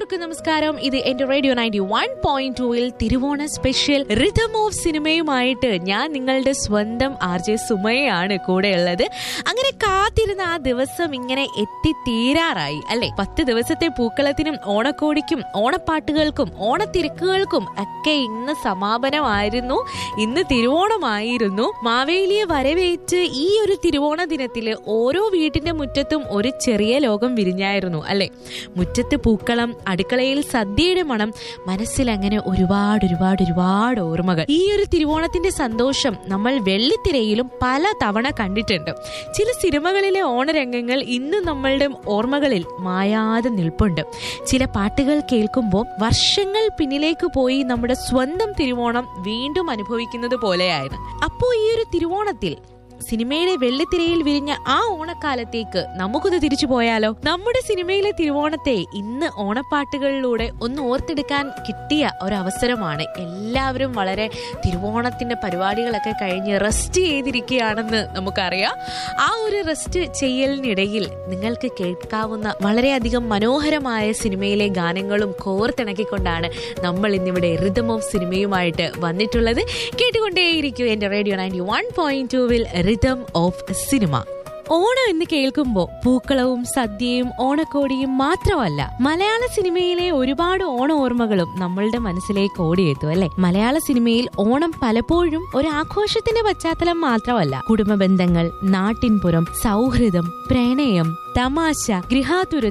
എല്ലാവർക്കും നമസ്കാരം ഇത് എന്റെ റേഡിയോ നയൻറ്റി വൺ പോയിന്റ് ടൂവിൽ തിരുവോണ സ്പെഷ്യൽ റിതം ഓഫ് സിനിമയുമായിട്ട് ഞാൻ നിങ്ങളുടെ സ്വന്തം ആർ ജെ സുമയാണ് കൂടെയുള്ളത് അങ്ങനെ കാത്തിരുന്ന ആ ദിവസം ഇങ്ങനെ എത്തിത്തീരാറായി അല്ലെ പത്ത് ദിവസത്തെ പൂക്കളത്തിനും ഓണക്കോടിക്കും ഓണപ്പാട്ടുകൾക്കും ഓണത്തിരക്കുകൾക്കും ഒക്കെ ഇന്ന് സമാപനമായിരുന്നു ഇന്ന് തിരുവോണമായിരുന്നു മാവേലിയെ വരവേറ്റ് ഈ ഒരു തിരുവോണ ദിനത്തില് ഓരോ വീട്ടിന്റെ മുറ്റത്തും ഒരു ചെറിയ ലോകം വിരിഞ്ഞായിരുന്നു അല്ലെ മുറ്റത്ത് പൂക്കളം അടുക്കളയിൽ സദ്യയുടെ മണം മനസ്സിൽ അങ്ങനെ ഒരുപാട് ഒരുപാട് ഒരുപാട് ഓർമ്മകൾ ഈ ഒരു തിരുവോണത്തിന്റെ സന്തോഷം നമ്മൾ വെള്ളിത്തിരയിലും പല തവണ കണ്ടിട്ടുണ്ട് ചില സിനിമകളിലെ ഓണരംഗങ്ങൾ ഇന്നും നമ്മളുടെ ഓർമ്മകളിൽ മായാതെ നിൽപ്പുണ്ട് ചില പാട്ടുകൾ കേൾക്കുമ്പോൾ വർഷങ്ങൾ പിന്നിലേക്ക് പോയി നമ്മുടെ സ്വന്തം തിരുവോണം വീണ്ടും അനുഭവിക്കുന്നത് പോലെയായിരുന്നു അപ്പോൾ ഈ ഒരു തിരുവോണത്തിൽ സിനിമയുടെ വെള്ളിത്തിരയിൽ വിരിഞ്ഞ ആ ഓണക്കാലത്തേക്ക് നമുക്കൊന്ന് തിരിച്ചു പോയാലോ നമ്മുടെ സിനിമയിലെ തിരുവോണത്തെ ഇന്ന് ഓണപ്പാട്ടുകളിലൂടെ ഒന്ന് ഓർത്തെടുക്കാൻ കിട്ടിയ ഒരു അവസരമാണ് എല്ലാവരും വളരെ തിരുവോണത്തിന്റെ പരിപാടികളൊക്കെ കഴിഞ്ഞ് റെസ്റ്റ് ചെയ്തിരിക്കുകയാണെന്ന് നമുക്കറിയാം ആ ഒരു റെസ്റ്റ് ചെയ്യലിനിടയിൽ നിങ്ങൾക്ക് കേൾക്കാവുന്ന വളരെയധികം മനോഹരമായ സിനിമയിലെ ഗാനങ്ങളും കോർത്തിണക്കിക്കൊണ്ടാണ് നമ്മൾ ഇന്നിവിടെ റിതം ഓഫ് സിനിമയുമായിട്ട് വന്നിട്ടുള്ളത് കേട്ടുകൊണ്ടേയിരിക്കും എന്റെ റേഡിയോ നയൻറ്റി വൺ പോയിന്റ് ടൂവിൽ റിതം ഓഫ് സിനിമ ഓണം എന്ന് കേൾക്കുമ്പോൾ പൂക്കളവും സദ്യയും ഓണക്കോടിയും മാത്രമല്ല മലയാള സിനിമയിലെ ഒരുപാട് ഓണ ഓർമ്മകളും നമ്മളുടെ മനസ്സിലേക്ക് ഓടിയെത്തും അല്ലെ മലയാള സിനിമയിൽ ഓണം പലപ്പോഴും ഒരു ആഘോഷത്തിന്റെ പശ്ചാത്തലം മാത്രമല്ല കുടുംബ ബന്ധങ്ങൾ നാട്ടിൻപുറം സൗഹൃദം പ്രണയം തമാശ ഗൃഹാതുര